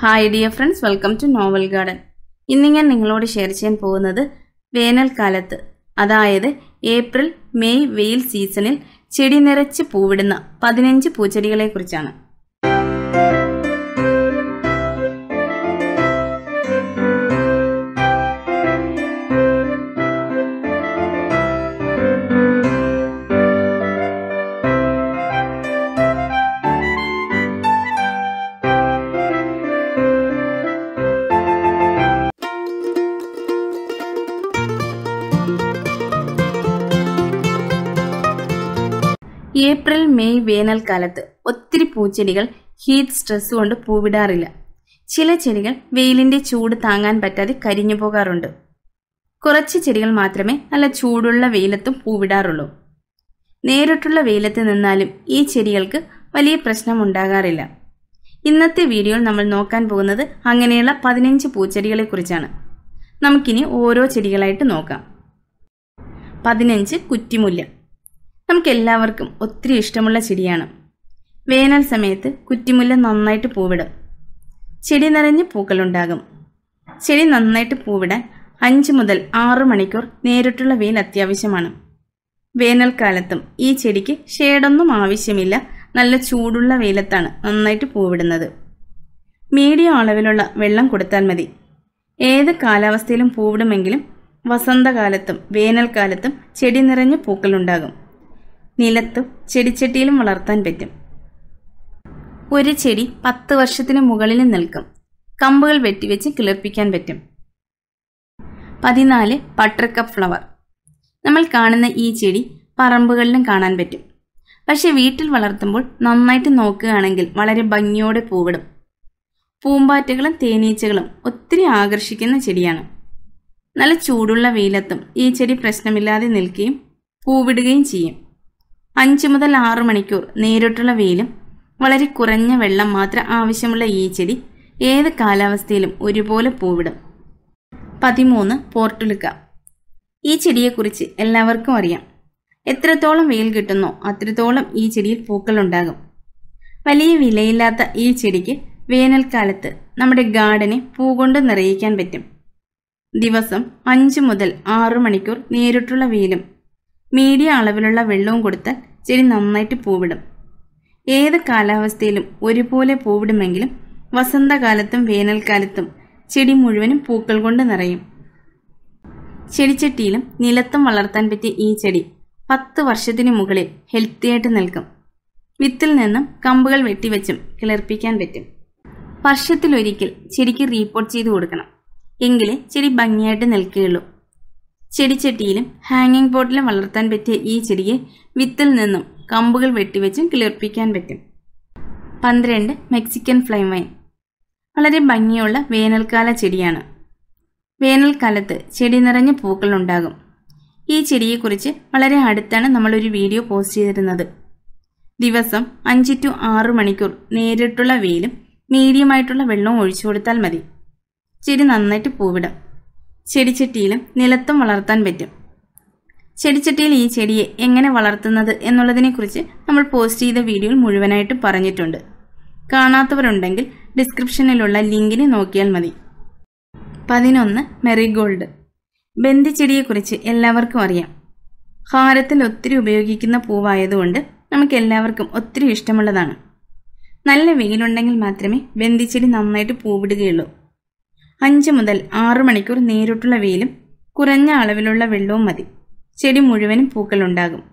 hi dear friends welcome to Novel Garden ഇന്ന് ഞാൻ നിങ്ങളോട് ഷെയർ ചെയ്യാൻ പോകുന്നത് വേനൽക്കാലത്ത് അതായത് ഏപ്രിൽ മെയ് വെയിൽ സീസണിൽ ചെടി നിറച്ച് പൂവിടുന്ന പതിനഞ്ച് പൂച്ചെടികളെ കുറിച്ചാണ് ഏപ്രിൽ മെയ് വേനൽക്കാലത്ത് ഒത്തിരി പൂച്ചെടികൾ ഹീറ്റ് സ്ട്രെസ് കൊണ്ട് പൂവിടാറില്ല ചില ചെടികൾ വെയിലിന്റെ ചൂട് താങ്ങാൻ പറ്റാതെ കരിഞ്ഞു പോകാറുണ്ട് കുറച്ച് ചെടികൾ മാത്രമേ നല്ല ചൂടുള്ള വെയിലത്തും പൂവിടാറുള്ളൂ നേരിട്ടുള്ള വെയിലത്ത് നിന്നാലും ഈ ചെടികൾക്ക് വലിയ പ്രശ്നം ഉണ്ടാകാറില്ല ഇന്നത്തെ വീഡിയോയിൽ നമ്മൾ നോക്കാൻ പോകുന്നത് അങ്ങനെയുള്ള പതിനഞ്ച് പൂച്ചെടികളെ കുറിച്ചാണ് നമുക്കിനി ഓരോ ചെടികളായിട്ട് നോക്കാം പതിനഞ്ച് കുറ്റിമുല്ല നമുക്ക് എല്ലാവർക്കും ഒത്തിരി ഇഷ്ടമുള്ള ചെടിയാണ് വേനൽ സമയത്ത് കുറ്റിമുല്ല നന്നായിട്ട് പൂവിടും ചെടി നിറഞ്ഞ് പൂക്കളുണ്ടാകും ചെടി നന്നായിട്ട് പൂവിടാൻ അഞ്ച് മുതൽ ആറ് മണിക്കൂർ നേരിട്ടുള്ള വെയിൽ അത്യാവശ്യമാണ് വേനൽക്കാലത്തും ഈ ചെടിക്ക് ഷേഡൊന്നും ആവശ്യമില്ല നല്ല ചൂടുള്ള വെയിലത്താണ് നന്നായിട്ട് പൂവിടുന്നത് മീഡിയം അളവിലുള്ള വെള്ളം കൊടുത്താൽ മതി ഏത് കാലാവസ്ഥയിലും പൂവിടുമെങ്കിലും വസന്തകാലത്തും വേനൽക്കാലത്തും ചെടി നിറഞ്ഞ് പൂക്കളുണ്ടാകും നിലത്തും ചെടിച്ചട്ടിയിലും വളർത്താൻ പറ്റും ഒരു ചെടി പത്ത് വർഷത്തിന് മുകളിൽ നിൽക്കും കമ്പുകൾ വെട്ടിവെച്ച് കിളിർപ്പിക്കാൻ പറ്റും പതിനാല് ബട്ടർകപ്പ് ഫ്ലവർ നമ്മൾ കാണുന്ന ഈ ചെടി പറമ്പുകളിലും കാണാൻ പറ്റും പക്ഷെ വീട്ടിൽ വളർത്തുമ്പോൾ നന്നായിട്ട് നോക്കുകയാണെങ്കിൽ വളരെ ഭംഗിയോടെ പൂവിടും പൂമ്പാറ്റകളും തേനീച്ചകളും ഒത്തിരി ആകർഷിക്കുന്ന ചെടിയാണ് നല്ല ചൂടുള്ള വെയിലത്തും ഈ ചെടി പ്രശ്നമില്ലാതെ നിൽക്കുകയും പൂവിടുകയും ചെയ്യും അഞ്ച് മുതൽ ആറ് മണിക്കൂർ നേരിട്ടുള്ള വെയിലും വളരെ കുറഞ്ഞ വെള്ളം മാത്രം ആവശ്യമുള്ള ഈ ചെടി ഏത് കാലാവസ്ഥയിലും ഒരുപോലെ പൂവിടും പതിമൂന്ന് പോർട്ടുലുക്ക ഈ ചെടിയെക്കുറിച്ച് എല്ലാവർക്കും അറിയാം എത്രത്തോളം വെയിൽ കിട്ടുന്നോ അത്രത്തോളം ഈ ചെടിയിൽ പൂക്കളുണ്ടാകും വലിയ വിലയില്ലാത്ത ഈ ചെടിക്ക് വേനൽക്കാലത്ത് നമ്മുടെ ഗാർഡനെ പൂകൊണ്ട് നിറയിക്കാൻ പറ്റും ദിവസം അഞ്ച് മുതൽ ആറ് മണിക്കൂർ നേരിട്ടുള്ള വെയിലും മീഡിയം അളവിലുള്ള വെള്ളവും കൊടുത്താൽ ചെടി നന്നായിട്ട് പൂവിടും ഏത് കാലാവസ്ഥയിലും ഒരുപോലെ പൂവിടുമെങ്കിലും വസന്തകാലത്തും വേനൽക്കാലത്തും ചെടി മുഴുവനും പൂക്കൾ കൊണ്ട് നിറയും ചെടിച്ചട്ടിയിലും നിലത്തും വളർത്താൻ പറ്റിയ ഈ ചെടി പത്ത് വർഷത്തിന് മുകളിൽ ഹെൽത്തിയായിട്ട് നിൽക്കും വിത്തിൽ നിന്നും കമ്പുകൾ വെട്ടിവെച്ചും കിളിർപ്പിക്കാൻ പറ്റും വർഷത്തിലൊരിക്കൽ ചെടിക്ക് റീപോർട്ട് ചെയ്ത് കൊടുക്കണം എങ്കിലേ ചെടി ഭംഗിയായിട്ട് നിൽക്കുകയുള്ളൂ ചെടിച്ചട്ടിയിലും ഹാങ്ങിങ് പോട്ടിലും വളർത്താൻ പറ്റിയ ഈ ചെടിയെ വിത്തിൽ നിന്നും കമ്പുകൾ വെട്ടിവെച്ചും കിളിർപ്പിക്കാൻ പറ്റും പന്ത്രണ്ട് മെക്സിക്കൻ ഫ്ലൈം വൈൻ വളരെ ഭംഗിയുള്ള വേനൽക്കാല ചെടിയാണ് വേനൽക്കാലത്ത് ചെടി നിറഞ്ഞ പൂക്കൾ ഉണ്ടാകും ഈ ചെടിയെക്കുറിച്ച് വളരെ അടുത്താണ് നമ്മളൊരു വീഡിയോ പോസ്റ്റ് ചെയ്തിരുന്നത് ദിവസം അഞ്ച് ടു ആറ് മണിക്കൂർ നേരിട്ടുള്ള വെയിലും മീഡിയമായിട്ടുള്ള വെള്ളവും ഒഴിച്ചു കൊടുത്താൽ മതി ചെടി നന്നായിട്ട് പൂവിടും ചെടിച്ചട്ടിയിലും നിലത്തും വളർത്താൻ പറ്റും ചെടിച്ചട്ടിയിൽ ഈ ചെടിയെ എങ്ങനെ വളർത്തുന്നത് എന്നുള്ളതിനെക്കുറിച്ച് നമ്മൾ പോസ്റ്റ് ചെയ്ത വീഡിയോയിൽ മുഴുവനായിട്ട് പറഞ്ഞിട്ടുണ്ട് കാണാത്തവരുണ്ടെങ്കിൽ ഡിസ്ക്രിപ്ഷനിലുള്ള ലിങ്കിന് നോക്കിയാൽ മതി പതിനൊന്ന് മെറിഗോൾഡ് ബന്ദിച്ചെടിയെക്കുറിച്ച് എല്ലാവർക്കും അറിയാം ഹാരത്തിൽ ഒത്തിരി ഉപയോഗിക്കുന്ന പൂവായതുകൊണ്ട് നമുക്ക് എല്ലാവർക്കും ഒത്തിരി ഇഷ്ടമുള്ളതാണ് നല്ല വെയിലുണ്ടെങ്കിൽ മാത്രമേ ബന്ദിച്ചെടി നന്നായിട്ട് പൂവിടുകയുള്ളൂ അഞ്ച് മുതൽ ആറ് മണിക്കൂർ നേരിട്ടുള്ള വെയിലും കുറഞ്ഞ അളവിലുള്ള വെള്ളവും മതി ചെടി മുഴുവനും പൂക്കളുണ്ടാകും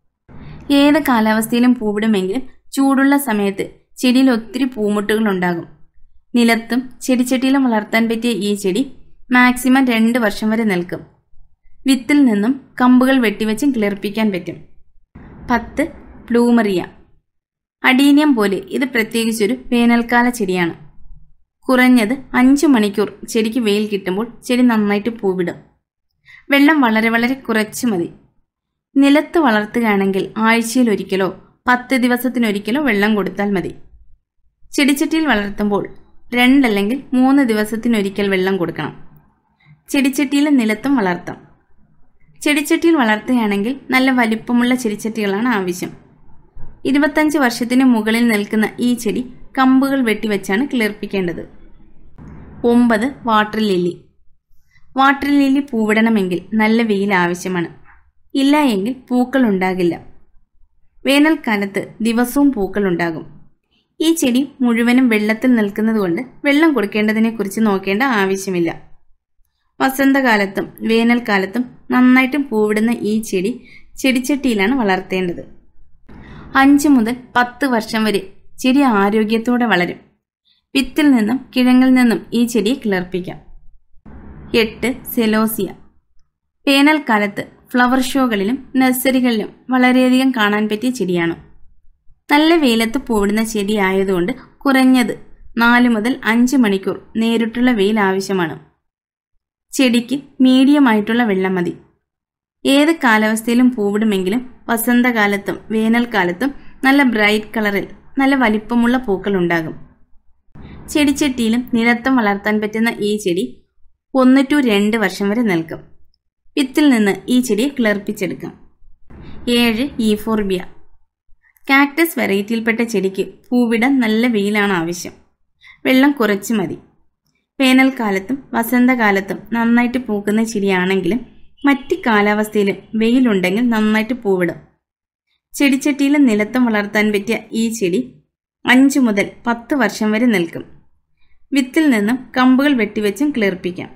ഏത് കാലാവസ്ഥയിലും പൂവിടുമെങ്കിലും ചൂടുള്ള സമയത്ത് ചെടിയിൽ ഒത്തിരി പൂമുട്ടുകൾ ഉണ്ടാകും നിലത്തും ചെടിച്ചട്ടിയിലും വളർത്താൻ പറ്റിയ ഈ ചെടി മാക്സിമം രണ്ട് വർഷം വരെ നിൽക്കും വിത്തിൽ നിന്നും കമ്പുകൾ വെട്ടിവെച്ചും കിളിർപ്പിക്കാൻ പറ്റും പത്ത് പ്ലൂമറിയ അഡീനിയം പോലെ ഇത് പ്രത്യേകിച്ചൊരു വേനൽക്കാല ചെടിയാണ് കുറഞ്ഞത് അഞ്ച് മണിക്കൂർ ചെടിക്ക് വെയിൽ കിട്ടുമ്പോൾ ചെടി നന്നായിട്ട് പൂവിടും വെള്ളം വളരെ വളരെ കുറച്ച് മതി നിലത്ത് വളർത്തുകയാണെങ്കിൽ ആഴ്ചയിൽ ഒരിക്കലോ പത്ത് ദിവസത്തിനൊരിക്കലോ വെള്ളം കൊടുത്താൽ മതി ചെടിച്ചട്ടിയിൽ വളർത്തുമ്പോൾ രണ്ടല്ലെങ്കിൽ മൂന്ന് ദിവസത്തിനൊരിക്കൽ വെള്ളം കൊടുക്കണം ചെടിച്ചട്ടിയിലും നിലത്തും വളർത്താം ചെടിച്ചട്ടിയിൽ വളർത്തുകയാണെങ്കിൽ നല്ല വലിപ്പമുള്ള ചെടിച്ചട്ടികളാണ് ആവശ്യം ഇരുപത്തഞ്ച് വർഷത്തിന് മുകളിൽ നിൽക്കുന്ന ഈ ചെടി കമ്പുകൾ വെട്ടിവെച്ചാണ് കിളിർപ്പിക്കേണ്ടത് ഒമ്പത് വാട്ടർ ലില്ലി വാട്ടർ ലില്ലി പൂവിടണമെങ്കിൽ നല്ല വെയിൽ ആവശ്യമാണ് ഇല്ല എങ്കിൽ പൂക്കൾ ഉണ്ടാകില്ല വേനൽക്കാലത്ത് ദിവസവും പൂക്കൾ ഉണ്ടാകും ഈ ചെടി മുഴുവനും വെള്ളത്തിൽ നിൽക്കുന്നതുകൊണ്ട് വെള്ളം കൊടുക്കേണ്ടതിനെക്കുറിച്ച് നോക്കേണ്ട ആവശ്യമില്ല വസന്തകാലത്തും വേനൽക്കാലത്തും നന്നായിട്ടും പൂവിടുന്ന ഈ ചെടി ചെടിച്ചട്ടിയിലാണ് വളർത്തേണ്ടത് അഞ്ച് മുതൽ പത്ത് വർഷം വരെ ചെടി ആരോഗ്യത്തോടെ വളരും വിത്തിൽ നിന്നും കിഴങ്ങിൽ നിന്നും ഈ ചെടിയെ കിളർപ്പിക്കാം എട്ട് സെലോസിയ വേനൽക്കാലത്ത് ഫ്ലവർ ഷോകളിലും നഴ്സറികളിലും വളരെയധികം കാണാൻ പറ്റിയ ചെടിയാണ് നല്ല വെയിലത്ത് പൂവിടുന്ന ചെടി ആയതുകൊണ്ട് കുറഞ്ഞത് നാല് മുതൽ അഞ്ച് മണിക്കൂർ നേരിട്ടുള്ള വെയിൽ ആവശ്യമാണ് ചെടിക്ക് മീഡിയമായിട്ടുള്ള വെള്ളം മതി ഏത് കാലാവസ്ഥയിലും പൂവിടുമെങ്കിലും വസന്തകാലത്തും വേനൽക്കാലത്തും നല്ല ബ്രൈറ്റ് കളറിൽ നല്ല വലിപ്പമുള്ള പൂക്കൾ ഉണ്ടാകും ചെടിച്ചട്ടിയിലും നിലത്തും വളർത്താൻ പറ്റുന്ന ഈ ചെടി ഒന്ന് ടു രണ്ട് വർഷം വരെ നിൽക്കും വിത്തിൽ നിന്ന് ഈ ചെടിയെ കിളർപ്പിച്ചെടുക്കാം ഏഴ് ഈഫോർബിയ കാക്ടസ് വെറൈറ്റിയിൽപ്പെട്ട ചെടിക്ക് പൂവിടാൻ നല്ല വെയിലാണ് ആവശ്യം വെള്ളം കുറച്ച് മതി വേനൽക്കാലത്തും വസന്തകാലത്തും നന്നായിട്ട് പൂക്കുന്ന ചെടിയാണെങ്കിലും മറ്റ് കാലാവസ്ഥയിലും വെയിലുണ്ടെങ്കിൽ നന്നായിട്ട് പൂവിടും ചെടിച്ചട്ടിയിലും നിലത്തും വളർത്താൻ പറ്റിയ ഈ ചെടി അഞ്ച് മുതൽ പത്ത് വർഷം വരെ നിൽക്കും വിത്തിൽ നിന്നും കമ്പുകൾ വെട്ടിവെച്ചും കിളിർപ്പിക്കാം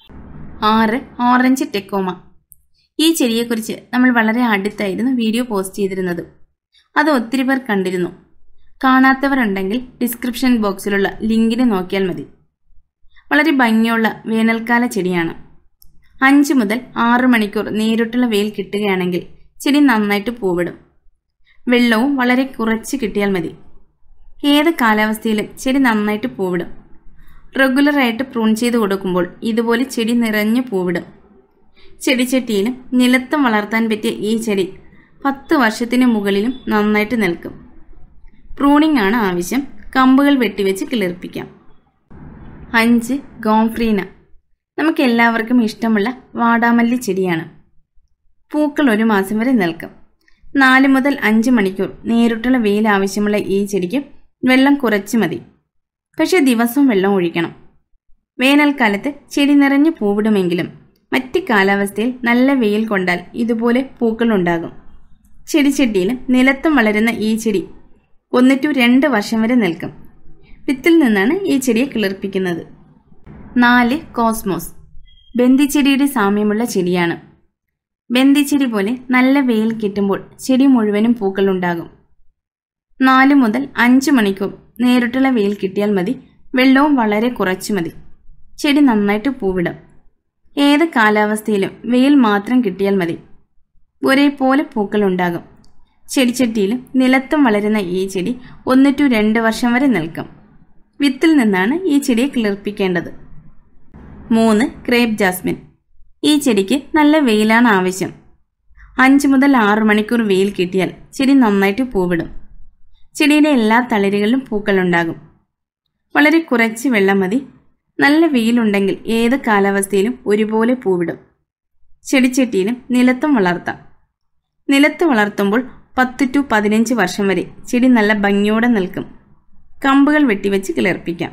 ആറ് ഓറഞ്ച് ടെക്കോമ ഈ ചെടിയെക്കുറിച്ച് നമ്മൾ വളരെ അടുത്തായിരുന്നു വീഡിയോ പോസ്റ്റ് ചെയ്തിരുന്നത് അത് ഒത്തിരി പേർ കണ്ടിരുന്നു കാണാത്തവരുണ്ടെങ്കിൽ ഡിസ്ക്രിപ്ഷൻ ബോക്സിലുള്ള ലിങ്കിന് നോക്കിയാൽ മതി വളരെ ഭംഗിയുള്ള വേനൽക്കാല ചെടിയാണ് അഞ്ച് മുതൽ ആറ് മണിക്കൂർ നേരിട്ടുള്ള വെയിൽ കിട്ടുകയാണെങ്കിൽ ചെടി നന്നായിട്ട് പൂവിടും വെള്ളവും വളരെ കുറച്ച് കിട്ടിയാൽ മതി ഏത് കാലാവസ്ഥയിലും ചെടി നന്നായിട്ട് പൂവിടും റെഗുലറായിട്ട് പ്രൂൺ ചെയ്ത് കൊടുക്കുമ്പോൾ ഇതുപോലെ ചെടി നിറഞ്ഞു പൂവിടും ചെടിച്ചട്ടിയിലും നിലത്തും വളർത്താൻ പറ്റിയ ഈ ചെടി പത്ത് വർഷത്തിന് മുകളിലും നന്നായിട്ട് നിൽക്കും പ്രൂണിംഗ് ആണ് ആവശ്യം കമ്പുകൾ വെട്ടിവെച്ച് കിളിർപ്പിക്കാം അഞ്ച് ഗോംഫ്രീന നമുക്ക് എല്ലാവർക്കും ഇഷ്ടമുള്ള വാടാമല്ലി ചെടിയാണ് പൂക്കൾ ഒരു മാസം വരെ നിൽക്കും നാല് മുതൽ അഞ്ച് മണിക്കൂർ നേരിട്ടുള്ള വെയിൽ ആവശ്യമുള്ള ഈ ചെടിക്ക് വെള്ളം കുറച്ച് മതി പക്ഷെ ദിവസവും വെള്ളം ഒഴിക്കണം വേനൽക്കാലത്ത് ചെടി നിറഞ്ഞ് പൂവിടുമെങ്കിലും മറ്റ് കാലാവസ്ഥയിൽ നല്ല വെയിൽ കൊണ്ടാൽ ഇതുപോലെ പൂക്കൾ ഉണ്ടാകും ചെടിച്ചട്ടിയിലും നിലത്തും വളരുന്ന ഈ ചെടി ഒന്ന് ടു രണ്ട് വർഷം വരെ നിൽക്കും വിത്തിൽ നിന്നാണ് ഈ ചെടിയെ കിളിർപ്പിക്കുന്നത് നാല് കോസ്മോസ് ബന്ദിച്ചെടിയുടെ സാമ്യമുള്ള ചെടിയാണ് ബന്ദിച്ചെടി പോലെ നല്ല വെയിൽ കിട്ടുമ്പോൾ ചെടി മുഴുവനും പൂക്കൾ ഉണ്ടാകും നാല് മുതൽ അഞ്ച് മണിക്കൂർ നേരിട്ടുള്ള വെയിൽ കിട്ടിയാൽ മതി വെള്ളവും വളരെ കുറച്ചു മതി ചെടി നന്നായിട്ട് പൂവിടും ഏത് കാലാവസ്ഥയിലും വെയിൽ മാത്രം കിട്ടിയാൽ മതി ഒരേപോലെ പൂക്കൾ ഉണ്ടാകും ചെടിച്ചട്ടിയിലും നിലത്തും വളരുന്ന ഈ ചെടി ഒന്ന് ടു രണ്ട് വർഷം വരെ നിൽക്കും വിത്തിൽ നിന്നാണ് ഈ ചെടിയെ കിളിർപ്പിക്കേണ്ടത് മൂന്ന് ക്രേപ്പ് ജാസ്മിൻ ഈ ചെടിക്ക് നല്ല വെയിലാണ് ആവശ്യം അഞ്ച് മുതൽ ആറ് മണിക്കൂർ വെയിൽ കിട്ടിയാൽ ചെടി നന്നായിട്ട് പൂവിടും ചെടിയുടെ എല്ലാ തളിരുകളിലും പൂക്കളുണ്ടാകും വളരെ കുറച്ച് വെള്ളം മതി നല്ല വെയിലുണ്ടെങ്കിൽ ഏത് കാലാവസ്ഥയിലും ഒരുപോലെ പൂവിടും ചെടിച്ചട്ടിയിലും നിലത്തും വളർത്താം നിലത്ത് വളർത്തുമ്പോൾ പത്ത് ടു പതിനഞ്ച് വർഷം വരെ ചെടി നല്ല ഭംഗിയോടെ നിൽക്കും കമ്പുകൾ വെട്ടിവെച്ച് കിളിർപ്പിക്കാം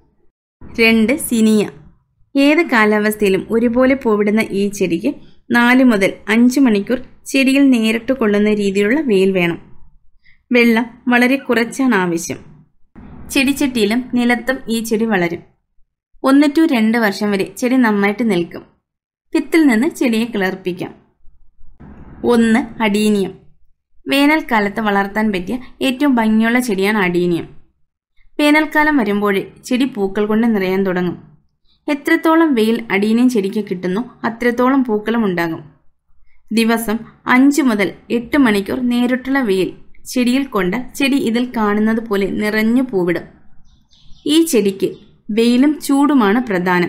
രണ്ട് സിനിയ ഏത് കാലാവസ്ഥയിലും ഒരുപോലെ പൂവിടുന്ന ഈ ചെടിക്ക് നാല് മുതൽ അഞ്ച് മണിക്കൂർ ചെടിയിൽ നേരിട്ട് കൊള്ളുന്ന രീതിയിലുള്ള വെയിൽ വേണം വെള്ളം വളരെ കുറച്ചാണ് ആവശ്യം ചെടിച്ചട്ടിയിലും നിലത്തും ഈ ചെടി വളരും ഒന്ന് ടു രണ്ട് വർഷം വരെ ചെടി നന്നായിട്ട് നിൽക്കും വിത്തിൽ നിന്ന് ചെടിയെ കിളർപ്പിക്കാം ഒന്ന് അഡീനിയം വേനൽക്കാലത്ത് വളർത്താൻ പറ്റിയ ഏറ്റവും ഭംഗിയുള്ള ചെടിയാണ് അഡീനിയം വേനൽക്കാലം വരുമ്പോഴേ ചെടി പൂക്കൾ കൊണ്ട് നിറയാൻ തുടങ്ങും എത്രത്തോളം വെയിൽ അടീനിയം ചെടിക്ക് കിട്ടുന്നു അത്രത്തോളം പൂക്കളും ഉണ്ടാകും ദിവസം അഞ്ച് മുതൽ എട്ട് മണിക്കൂർ നേരിട്ടുള്ള വെയിൽ ചെടിയിൽ കൊണ്ട് ചെടി ഇതിൽ കാണുന്നത് പോലെ നിറഞ്ഞു പൂവിടും ഈ ചെടിക്ക് വെയിലും ചൂടുമാണ് പ്രധാനം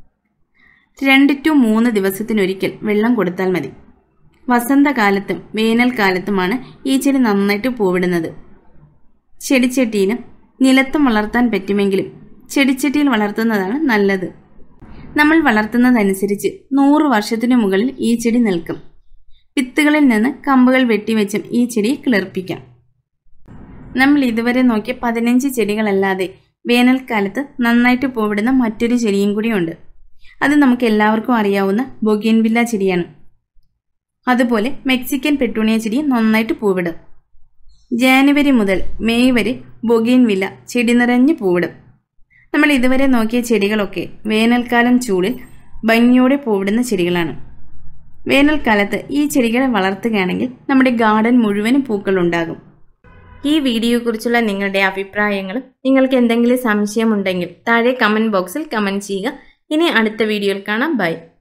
രണ്ട് ടു മൂന്ന് ദിവസത്തിനൊരിക്കൽ വെള്ളം കൊടുത്താൽ മതി വസന്തകാലത്തും വേനൽക്കാലത്തുമാണ് ഈ ചെടി നന്നായിട്ട് പൂവിടുന്നത് ചെടിച്ചട്ടിയിലും നിലത്തും വളർത്താൻ പറ്റുമെങ്കിലും ചെടിച്ചട്ടിയിൽ വളർത്തുന്നതാണ് നല്ലത് നമ്മൾ വളർത്തുന്നതനുസരിച്ച് നൂറ് വർഷത്തിനു മുകളിൽ ഈ ചെടി നിൽക്കും വിത്തുകളിൽ നിന്ന് കമ്പുകൾ വെട്ടിവെച്ചും ഈ ചെടിയെ കിളിർപ്പിക്കാം നമ്മൾ ഇതുവരെ നോക്കിയ പതിനഞ്ച് ചെടികളല്ലാതെ വേനൽക്കാലത്ത് നന്നായിട്ട് പൂവിടുന്ന മറ്റൊരു ചെടിയും കൂടിയുണ്ട് അത് നമുക്ക് എല്ലാവർക്കും അറിയാവുന്ന ബൊഗേൻവില്ല ചെടിയാണ് അതുപോലെ മെക്സിക്കൻ പെട്ടൂണിയ ചെടി നന്നായിട്ട് പൂവിടും ജാനുവരി മുതൽ മെയ് വരെ ബൊഗേൻവില്ല ചെടി നിറഞ്ഞ് പൂവിടും നമ്മൾ ഇതുവരെ നോക്കിയ ചെടികളൊക്കെ വേനൽക്കാലം ചൂടിൽ ഭംഗിയോടെ പൂവിടുന്ന ചെടികളാണ് വേനൽക്കാലത്ത് ഈ ചെടികളെ വളർത്തുകയാണെങ്കിൽ നമ്മുടെ ഗാർഡൻ മുഴുവനും പൂക്കളുണ്ടാകും ഈ വീഡിയോയെക്കുറിച്ചുള്ള നിങ്ങളുടെ അഭിപ്രായങ്ങളും നിങ്ങൾക്ക് എന്തെങ്കിലും സംശയമുണ്ടെങ്കിൽ താഴെ കമൻറ്റ് ബോക്സിൽ കമൻറ്റ് ചെയ്യുക ഇനി അടുത്ത വീഡിയോയിൽ കാണാം ബൈ